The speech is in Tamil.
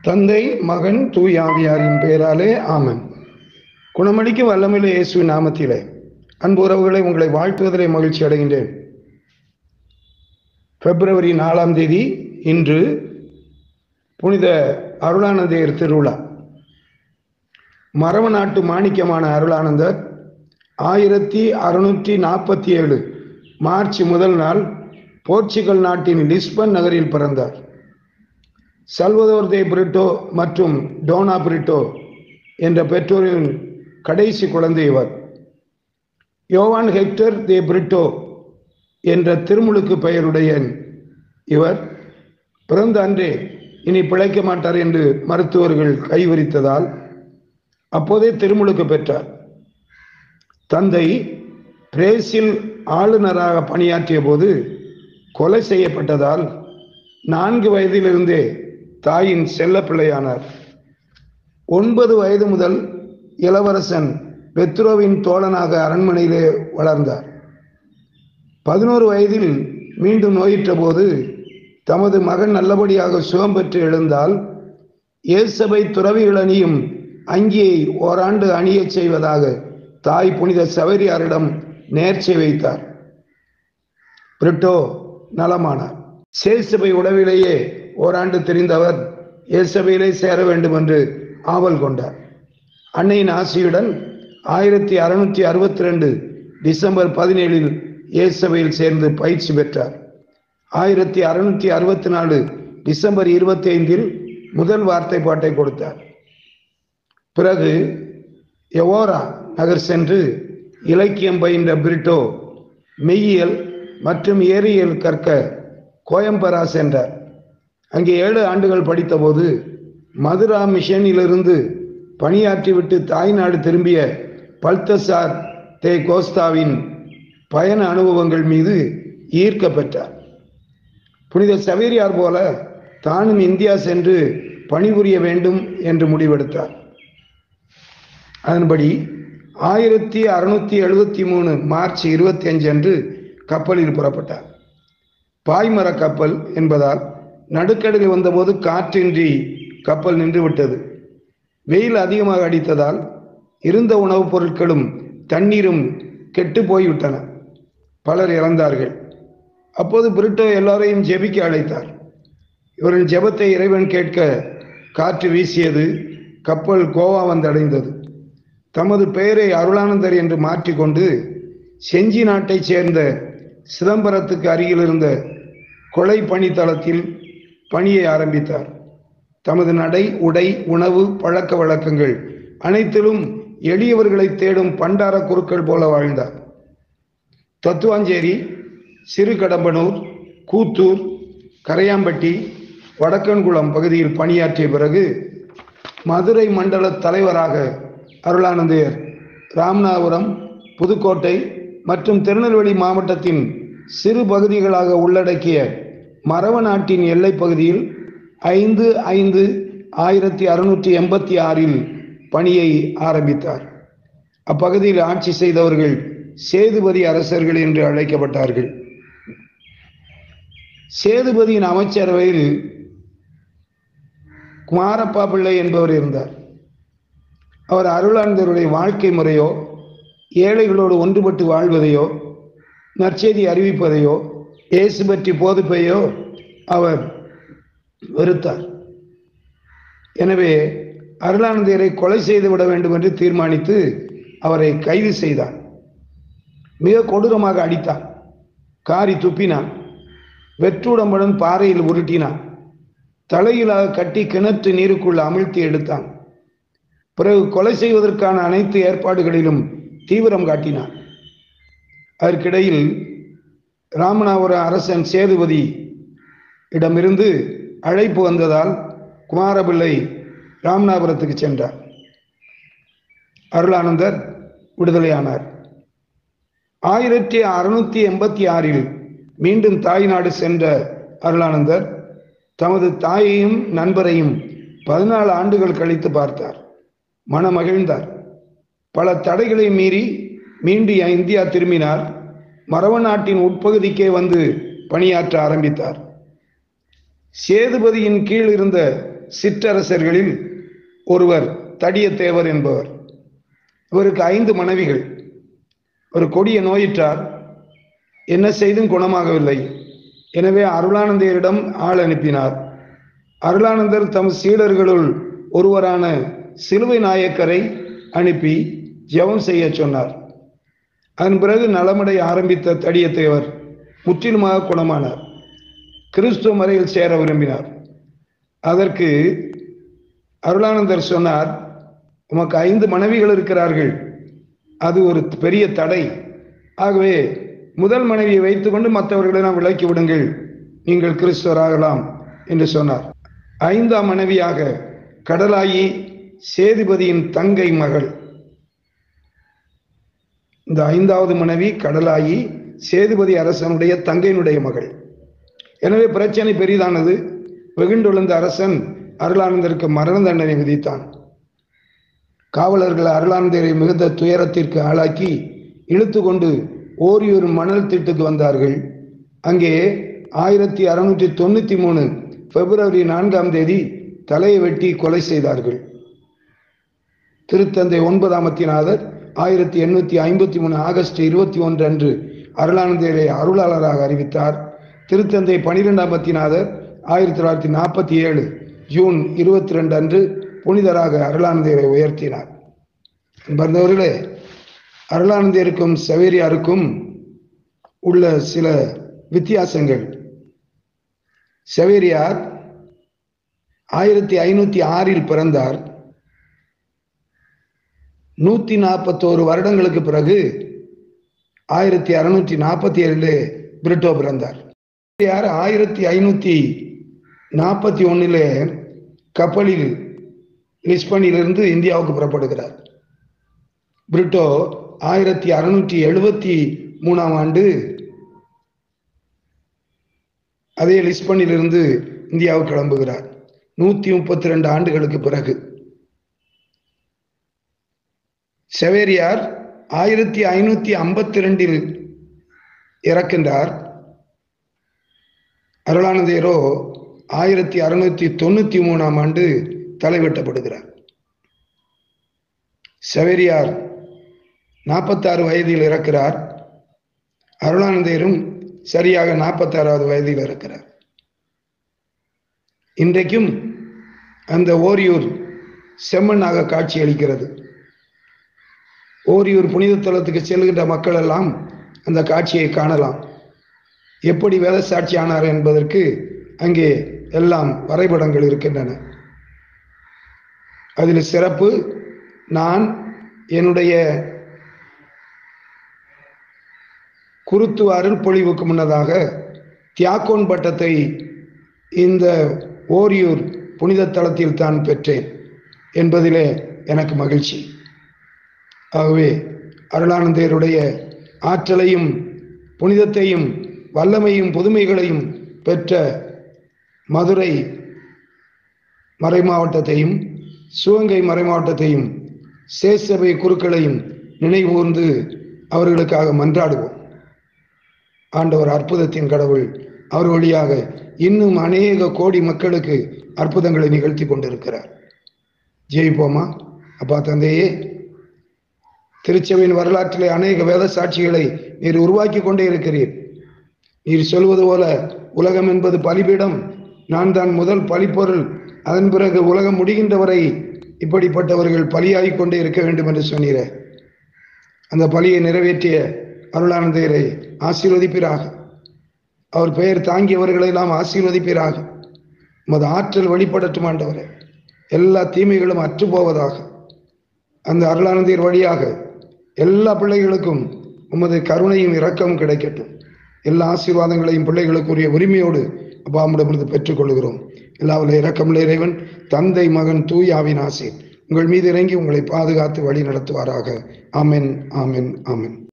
தந்தை மகன் தூயாவியாரின் பெயராலே ஆமன் குணமளிக்க வல்லமில்லை இயேசுவின் நாமத்திலே அன்பு உறவுகளை உங்களை வாழ்த்துவதிலே மகிழ்ச்சி அடைகின்றேன் பிப்ரவரி நாலாம் தேதி இன்று புனித அருளானந்தர் திருவிழா மரவ நாட்டு மாணிக்கமான அருளானந்தர் ஆயிரத்தி அறுநூற்றி நாற்பத்தி ஏழு மார்ச் முதல் நாள் போர்ச்சுகல் நாட்டின் லிஸ்பன் நகரில் பிறந்தார் சல்வதோர் தே பிரிட்டோ மற்றும் டோனா பிரிட்டோ என்ற பெற்றோரின் கடைசி குழந்தை இவர் யோவான் ஹெக்டர் தே பிரிட்டோ என்ற திருமுழுக்கு பெயருடைய இவர் பிறந்த அன்றே இனி பிழைக்க மாட்டார் என்று மருத்துவர்கள் கைவிரித்ததால் அப்போதே திருமுழுக்கு பெற்றார் தந்தை பிரேசில் ஆளுநராக பணியாற்றிய போது கொலை செய்யப்பட்டதால் நான்கு வயதிலிருந்தே தாயின் செல்ல பிள்ளையானார் ஒன்பது வயது முதல் இளவரசன் பெத்ரோவின் தோழனாக அரண்மனையிலே வளர்ந்தார் பதினோரு வயதில் மீண்டும் நோயிற்ற போது தமது மகன் நல்லபடியாக சுகம் பெற்று எழுந்தால் இயேசபை துறவிகள் அணியும் அங்கியை ஓராண்டு அணியச் செய்வதாக தாய் புனித சவேரியாரிடம் நேர்ச்சை வைத்தார் பிரிட்டோ நலமானார் சேசபை உடவிலேயே ஓராண்டு தெரிந்தவர் இயேசபையிலே சேர வேண்டும் என்று ஆவல் கொண்டார் அன்னையின் ஆசியுடன் ஆயிரத்தி அறுநூற்றி அறுபத்தி ரெண்டு டிசம்பர் பதினேழில் இயேசபையில் சேர்ந்து பயிற்சி பெற்றார் ஆயிரத்தி அறுநூற்றி அறுபத்தி நாலு டிசம்பர் இருபத்தி ஐந்தில் முதல் வார்த்தை பாட்டை கொடுத்தார் பிறகு எவோரா நகர் சென்று இலக்கியம் பயின்ற பிரிட்டோ மெய்யியல் மற்றும் ஏரியல் கற்க கோயம்பரா சென்றார் அங்கே ஏழு ஆண்டுகள் படித்தபோது மதுரா மிஷனிலிருந்து பணியாற்றிவிட்டு தாய்நாடு திரும்பிய பல்தசார் தே கோஸ்தாவின் பயண அனுபவங்கள் மீது ஈர்க்க பெற்றார் புனித சவேரியார் போல தானும் இந்தியா சென்று பணிபுரிய வேண்டும் என்று முடிவெடுத்தார் அதன்படி ஆயிரத்தி அறுநூத்தி எழுபத்தி மூணு மார்ச் இருபத்தி அஞ்சு அன்று கப்பலில் புறப்பட்டார் பாய்மர கப்பல் என்பதால் நடுக்கடலில் வந்தபோது காற்றின்றி கப்பல் நின்று விட்டது வெயில் அதிகமாக அடித்ததால் இருந்த உணவுப் பொருட்களும் தண்ணீரும் கெட்டு போய்விட்டன பலர் இறந்தார்கள் அப்போது பிரிட்டோ எல்லாரையும் ஜெபிக்க அழைத்தார் இவரின் ஜெபத்தை இறைவன் கேட்க காற்று வீசியது கப்பல் கோவா வந்தடைந்தது தமது பெயரை அருளானந்தர் என்று மாற்றிக்கொண்டு செஞ்சி நாட்டைச் சேர்ந்த சிதம்பரத்துக்கு அருகில் இருந்த கொலை பணித்தளத்தில் பணியை ஆரம்பித்தார் தமது நடை உடை உணவு பழக்க வழக்கங்கள் அனைத்திலும் எளியவர்களை தேடும் பண்டார குருக்கள் போல வாழ்ந்தார் தத்துவாஞ்சேரி சிறு கடம்பனூர் கூத்தூர் கரையாம்பட்டி வடக்கன்குளம் பகுதியில் பணியாற்றிய பிறகு மதுரை மண்டல தலைவராக அருளானந்தர் ராமநாதபுரம் புதுக்கோட்டை மற்றும் திருநெல்வேலி மாவட்டத்தின் சிறு பகுதிகளாக உள்ளடக்கிய மரவ நாட்டின் எல்லை பகுதியில் ஐந்து ஐந்து ஆயிரத்தி அறுநூற்றி எண்பத்தி ஆறில் பணியை ஆரம்பித்தார் அப்பகுதியில் ஆட்சி செய்தவர்கள் சேதுபதி அரசர்கள் என்று அழைக்கப்பட்டார்கள் சேதுபதியின் அமைச்சரவையில் குமாரப்பா பிள்ளை என்பவர் இருந்தார் அவர் அருளானந்தருடைய வாழ்க்கை முறையோ ஏழைகளோடு ஒன்றுபட்டு வாழ்வதையோ நற்செய்தி அறிவிப்பதையோ இயேசு பற்றி போதிப்பையோ அவர் வெறுத்தார் எனவே அருளானந்தரை கொலை செய்து விட வேண்டும் என்று தீர்மானித்து அவரை கைது செய்தார் மிக கொடூரமாக அடித்தார் காரி துப்பினான் வெற்றுடம்புடன் பாறையில் உருட்டினான் தலையிலாக கட்டி கிணற்று நீருக்குள் அமிழ்த்தி எடுத்தான் பிறகு கொலை செய்வதற்கான அனைத்து ஏற்பாடுகளிலும் தீவிரம் காட்டினார் அதற்கிடையில் ராமநாதபுர அரசன் சேதுபதி இடமிருந்து அழைப்பு வந்ததால் குமாரபிள்ளை ராமநாதபுரத்துக்கு சென்றார் அருளானந்தர் விடுதலையானார் ஆயிரத்தி அறுநூத்தி எண்பத்தி ஆறில் மீண்டும் தாய்நாடு சென்ற அருளானந்தர் தமது தாயையும் நண்பரையும் பதினாலு ஆண்டுகள் கழித்து பார்த்தார் மனமகிழ்ந்தார் பல தடைகளை மீறி மீண்டும் இந்தியா திரும்பினார் மரவ நாட்டின் உட்பகுதிக்கே வந்து பணியாற்ற ஆரம்பித்தார் சேதுபதியின் கீழ் இருந்த சிற்றரசர்களில் ஒருவர் தடியத்தேவர் என்பவர் இவருக்கு ஐந்து மனைவிகள் ஒரு கொடிய நோயிற்றார் என்ன செய்தும் குணமாகவில்லை எனவே அருளானந்தரிடம் ஆள் அனுப்பினார் அருளானந்தர் தம் சீடர்களுள் ஒருவரான சிலுவை நாயக்கரை அனுப்பி ஜெபம் செய்ய சொன்னார் அதன் பிறகு நலமடைய ஆரம்பித்த தடியத்தேவர் முற்றிலுமாக குணமானார் கிறிஸ்துவ மறையில் சேர விரும்பினார் அதற்கு அருளானந்தர் சொன்னார் உமக்கு ஐந்து மனைவிகள் இருக்கிறார்கள் அது ஒரு பெரிய தடை ஆகவே முதல் மனைவியை வைத்துக்கொண்டு மற்றவர்களை நாம் விலக்கி விடுங்கள் நீங்கள் கிறிஸ்துவராகலாம் என்று சொன்னார் ஐந்தாம் மனைவியாக கடலாயி சேதுபதியின் தங்கை மகள் இந்த ஐந்தாவது மனைவி கடலாயி சேதுபதி அரசனுடைய தங்கையினுடைய மகள் எனவே பிரச்சனை பெரிதானது வெகுண்டொழுந்த அரசன் அருளானந்தருக்கு மரண தண்டனை விதித்தான் காவலர்கள் அருளானந்தரை மிகுந்த துயரத்திற்கு ஆளாக்கி இழுத்து கொண்டு ஓரியூர் மணல் திட்டுக்கு வந்தார்கள் அங்கே ஆயிரத்தி அறுநூற்றி தொண்ணூத்தி மூணு பிப்ரவரி நான்காம் தேதி தலையை வெட்டி கொலை செய்தார்கள் திருத்தந்தை ஒன்பதாம் அத்திநாதர் ஆயிரத்தி எண்ணூத்தி ஐம்பத்தி மூணு ஆகஸ்ட் இருபத்தி ஒன்று அன்று அருளானந்தரை அருளாளராக அறிவித்தார் திருத்தந்தை பனிரெண்டாம் அத்திநாதர் ஆயிரத்தி தொள்ளாயிரத்தி நாற்பத்தி ஏழு ஜூன் இருபத்தி ரெண்டு அன்று புனிதராக அருளானந்தரை உயர்த்தினார் என்பவர்களே அருளானந்தருக்கும் சவேரியாருக்கும் உள்ள சில வித்தியாசங்கள் செவேரியார் ஆயிரத்தி ஐநூத்தி ஆறில் பிறந்தார் நூத்தி நாற்பத்தோரு வருடங்களுக்கு பிறகு ஆயிரத்தி அறுநூற்றி நாற்பத்தி ஏழில் பிரிட்டோ பிறந்தார் யார் ஆயிரத்தி ஐநூத்தி நாற்பத்தி ஒன்னில் கப்பலில் லிஸ்பனிலிருந்து இந்தியாவுக்கு புறப்படுகிறார் பிரிட்டோ ஆயிரத்தி அறுநூற்றி எழுபத்தி மூணாம் ஆண்டு அதே லிஸ்பனிலிருந்து இந்தியாவுக்கு கிளம்புகிறார் நூத்தி முப்பத்தி ரெண்டு ஆண்டுகளுக்கு பிறகு செவேரியார் ஆயிரத்தி ஐநூத்தி ஐம்பத்தி ரெண்டில் இறக்கின்றார் அருளானந்தேரோ ஆயிரத்தி அறுநூத்தி தொண்ணூத்தி மூணாம் ஆண்டு தலைவெட்டப்படுகிறார் செவேரியார் நாற்பத்தாறு வயதில் இறக்கிறார் அருளானந்தேரும் சரியாக நாற்பத்தாறாவது வயதில் இருக்கிறார் இன்றைக்கும் அந்த ஓரியூர் செம்மண்ணாக காட்சி அளிக்கிறது ஓரியூர் புனித தலத்துக்கு செல்கின்ற மக்கள் எல்லாம் அந்த காட்சியை காணலாம் எப்படி வேத சாட்சி ஆனார் என்பதற்கு அங்கே எல்லாம் வரைபடங்கள் இருக்கின்றன அதில் சிறப்பு நான் என்னுடைய குருத்துவாரில் பொழிவுக்கு முன்னதாக தியாக்கோன் பட்டத்தை இந்த ஓரியூர் புனித தலத்தில் தான் பெற்றேன் என்பதிலே எனக்கு மகிழ்ச்சி ஆகவே அருளானந்தருடைய ஆற்றலையும் புனிதத்தையும் வல்லமையும் புதுமைகளையும் பெற்ற மதுரை மறைமாவட்டத்தையும் சிவகங்கை மறைமாவட்டத்தையும் சேசபை குருக்களையும் நினைவூர்ந்து அவர்களுக்காக மன்றாடுவோம் ஆண்டவர் அற்புதத்தின் கடவுள் அவர் வழியாக இன்னும் அநேக கோடி மக்களுக்கு அற்புதங்களை நிகழ்த்தி கொண்டிருக்கிறார் ஜெயிப்போமா அப்பா தந்தையே திருச்சபையின் வரலாற்றிலே அநேக வேத சாட்சிகளை நீர் உருவாக்கி கொண்டே இருக்கிறீர் நீர் சொல்வது போல உலகம் என்பது பலிபீடம் நான் தான் முதல் பலிப்பொருள் அதன் பிறகு உலகம் முடிகின்ற வரை இப்படிப்பட்டவர்கள் பலியாகிக் கொண்டே இருக்க வேண்டும் என்று சொன்னீர அந்த பலியை நிறைவேற்றிய அருளானந்தரை ஆசீர்வதிப்பீராக அவர் பெயர் தாங்கியவர்களை எல்லாம் ஆசீர்வதிப்பீராக உமது ஆற்றல் வெளிப்படட்டும் ஆண்டவரே எல்லா தீமைகளும் அற்று போவதாக அந்த அருளானந்தர் வழியாக எல்லா பிள்ளைகளுக்கும் உமது கருணையும் இரக்கமும் கிடைக்கட்டும் எல்லா ஆசீர்வாதங்களையும் பிள்ளைகளுக்குரிய உரிமையோடு அப்பாமிடமிருந்து பெற்றுக்கொள்கிறோம் எல்லாவில் இரக்கமுள்ள இறைவன் தந்தை மகன் தூயாவின் ஆசை உங்கள் மீது இறங்கி உங்களை பாதுகாத்து வழி நடத்துவாராக ஆமென் ஆமென் ஆமென்